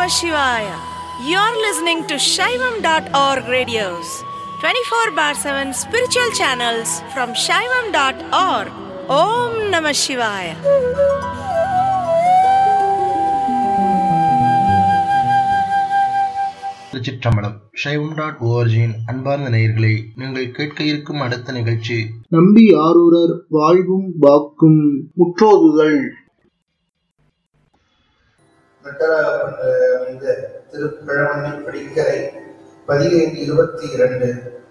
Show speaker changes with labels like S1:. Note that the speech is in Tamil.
S1: Shivaya. You're listening to Shaivam.org radios, 24 bar 7 spiritual channels from Shaivam.org. Om Namah Shivaya.
S2: திருச்சிற்றம்பலம் சைவம் டாட் ஓஆர்ஜியின் அன்பார்ந்த நேயர்களை நீங்கள் கேட்க இருக்கும் அடுத்த நிகழ்ச்சி
S3: நம்பி ஆரூரர் வாழ்வும் வாக்கும் முற்றோதுதல்
S4: நட்டராக அமைந்த திருப்பிழமண்ணி படிக்கரை பதினைந்து இருபத்தி இரண்டு